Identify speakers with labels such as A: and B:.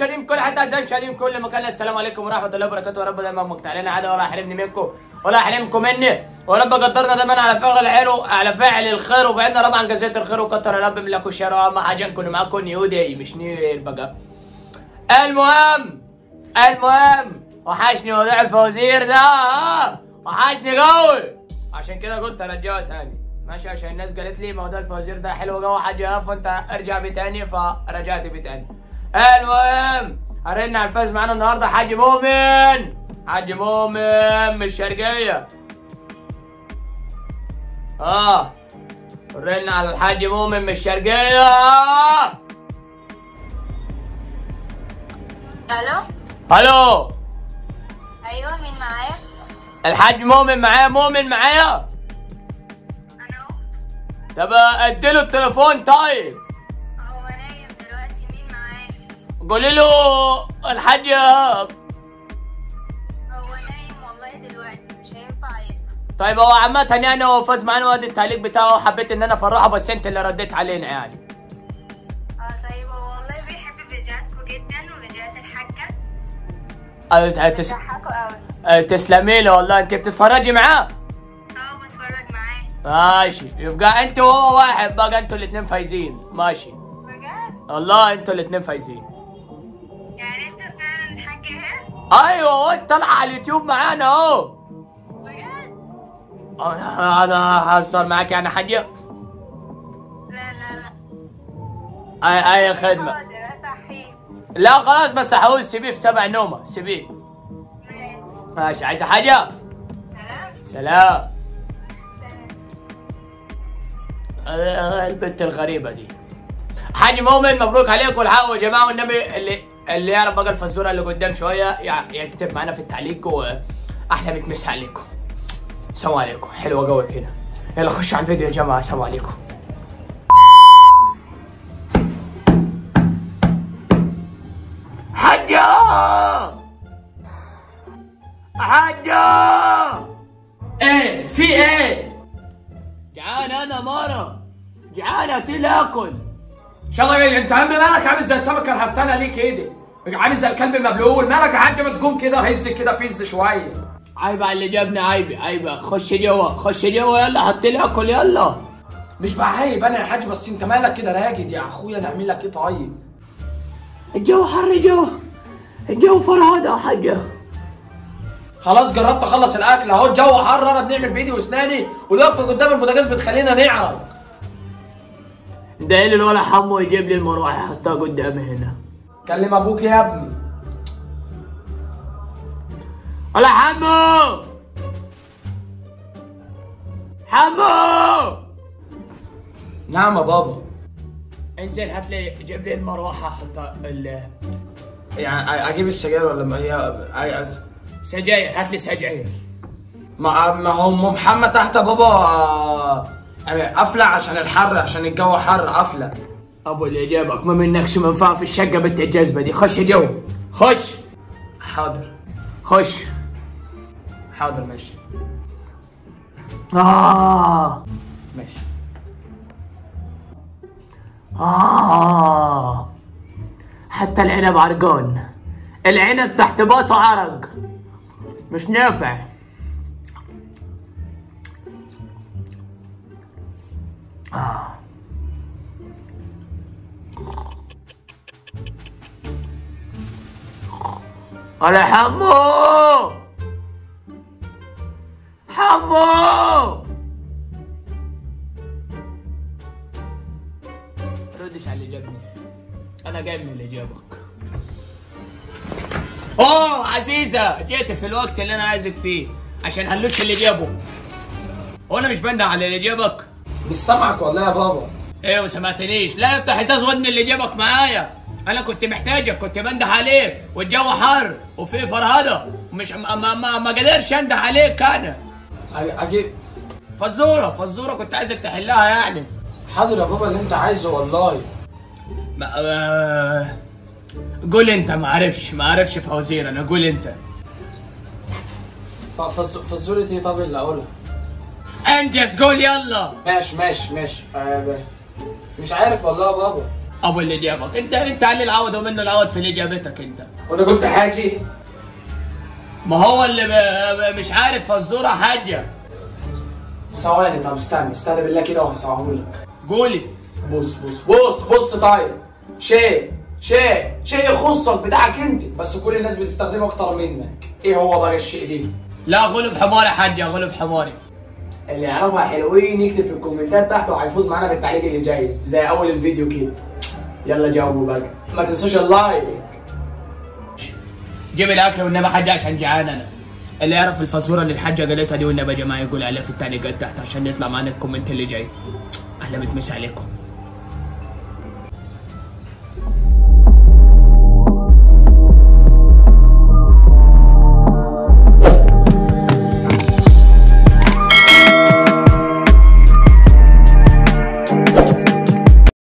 A: مشاهدين كل حتى اعزائي المشاهدين كل مكان السلام عليكم ورحمه الله وبركاته يا رب دايما مقطع علينا عاده ولا يحرمني منكم ولا يحرمكم مني ورب قدرنا دايما على فعل الحلو على فعل الخير وبعدنا رب عن جزية الخير وكتر يا رب من لكم الشر واهم حاجه نكون معاكم نيودي مش نير بقى المهم المهم وحشني موضوع الفوازير ده وحشني قوي عشان كده قلت ارجعه تاني ماشي عشان الناس قالت لي موضوع الفوازير ده حلو قوي حاجه فانت ارجع بيه تاني فرجعت بيه تاني المهم هرن على الفاز معانا النهارده حاج مؤمن حاج مؤمن من الشرقيه اه رن على الحاج مؤمن من الشرقيه
B: الو
A: الو
B: ايوه مين معايا
A: الحاج مؤمن معايا مؤمن معايا
B: انا اخته
A: طب اديله التليفون طيب
B: هو نايم دلوقتي مين معايا
A: قولي له الحاج ايهاب
B: هو نايم والله دلوقتي مش هينفع يصحى
A: طيب هو عامة يعني هو فاز معانا وادي التعليق بتاعه وحبيت ان انا افرحه بس انت اللي رديت علينا يعني
B: اه طيب هو والله بيحب فيديوهاتكم جدا وفيديوهات الحاجة
A: أه، تس...
B: بيضحكوا قوي
A: أه، تسلمي له والله انت بتتفرجي معاه
B: اه بتفرج معاه
A: ماشي يبقى انت وهو واحد بقى انتوا الاتنين فايزين ماشي
B: بجد
A: والله انتوا الاتنين فايزين
B: يعني انت فعلا الحاج ايهاب
A: ايوه هو طلع على اليوتيوب معانا اهو
B: بجد
A: انا انا هزر معاك يعني حاجه
B: لا لا لا
A: اي اي خدمه
B: حاضر اصحيه
A: لا خلاص بس هحاول سيبيه في سبع نومه سيبيه
B: ماشي
A: ماشي عايزه حاجه
B: سلام
A: سلام
B: سلام
A: آه، البنت الغريبه دي حاج مؤمن مبروك عليكم الحقوا يا جماعه والنبي اللي اللي يعرف بقى الفزوره اللي قدام شويه يع- يكتب معانا في التعليق واحلى بتمس عليكم السلام عليكم حلوه قوي كده يلا خشوا على الفيديو يا جماعه السلام عليكم حاجة حاجة ايه في ايه جعان انا مرة جعان اتيل اكل
C: ان شاء الله جاي انت عم مالك عامل زي السمكه الهفتانه ليه كده عامل زي الكلب المبلول مالك يا حاج ما تقوم كده هز كده فز شويه
A: عيب على اللي جابني عيب عيب خش جوا خش جوا يلا حط لي اكل يلا
C: مش بعيب انا يا حاج بس انت مالك كده راجد يا اخويا نعمل لك ايه طيب
A: الجو حر جو الجو فرهدة يا حاجة
C: خلاص جربت اخلص الاكل اهو الجو حر انا بنعمل بايدي واسناني والوقفه قدام البوتاجاز بتخلينا نعرق
A: ده اللي الولا حمو يجيب لي المروحة يحطها قدامي هنا
C: كلم ابوك يا ابني
A: ولا حمو حمو
C: نعم يا بابا
A: انزل هات لي جيب لي المروحة حطها ال
C: يعني اجيب السجاير ولا ما هي
A: سجاير هات لي سجاير
C: ما ما هو ام محمد تحت يا بابا آه، قافله عشان الحر عشان الجو حر قافله
A: ابو اللي جابك ما منكش منفعة في الشقة بنت الجذبة دي خش جو خش
C: حاضر
A: خش
C: حاضر ماشي
A: آه
C: ماشي
A: آه حتى العنب عرقان العنب تحت باطه عرق مش نافع آه. على حمو حمو ردش على اللي جابني انا جاي من اللي جابك اوه عزيزة جيت في الوقت اللي انا عايزك فيه عشان هلوش اللي جابه وانا مش بندع على اللي جابك
C: مش سامعك والله يا بابا
A: ايه ما سمعتنيش لا افتح ازاز ودني اللي جابك معايا انا كنت محتاجك كنت بنده عليك والجو حر وفي فرهده ومش ما ما ما, ما قدرش انده عليك انا
C: أ- اجيب
A: فزوره فزوره كنت عايزك تحلها يعني
C: حاضر يا بابا اللي انت عايزه والله
A: ما آه، قول انت ما عارفش ما عارفش فوازير انا قول انت
C: ف- فز- فزورة ايه طب اللي اقولها
A: انجز قول يلا
C: ماشي ماشي ماشي آه ب- مش عارف والله يا بابا
A: ابو اللي جابك انت انت علي العوض ومنه العوض في اللي جابتك انت
C: وانا قلت حاجه
A: ما هو اللي ب... ب... مش عارف فزوره حاجه
C: ثواني طب استنى استنى بالله كده وهسمعهولك
A: قولي
C: بص بص بص بص طيب شيء شيء شيء يخصك بتاعك انت بس كل الناس بتستخدمه اكتر منك ايه هو بقى الشيء دي
A: لا غلب حماري حاجه غلب حماري
C: اللي يعرفها حلوين يكتب في الكومنتات تحت وهيفوز معانا في التعليق اللي جاي زي اول الفيديو كده يلا جاوبوا بقى ما تنسوش اللايك
A: جيب الاكل والنبي حاجه عشان جعان انا اللي يعرف الفزوره اللي الحاجه قالتها دي والنبي يا جماعه يقول عليها في التعليقات تحت عشان يطلع معانا الكومنت اللي جاي اهلا بتمسي عليكم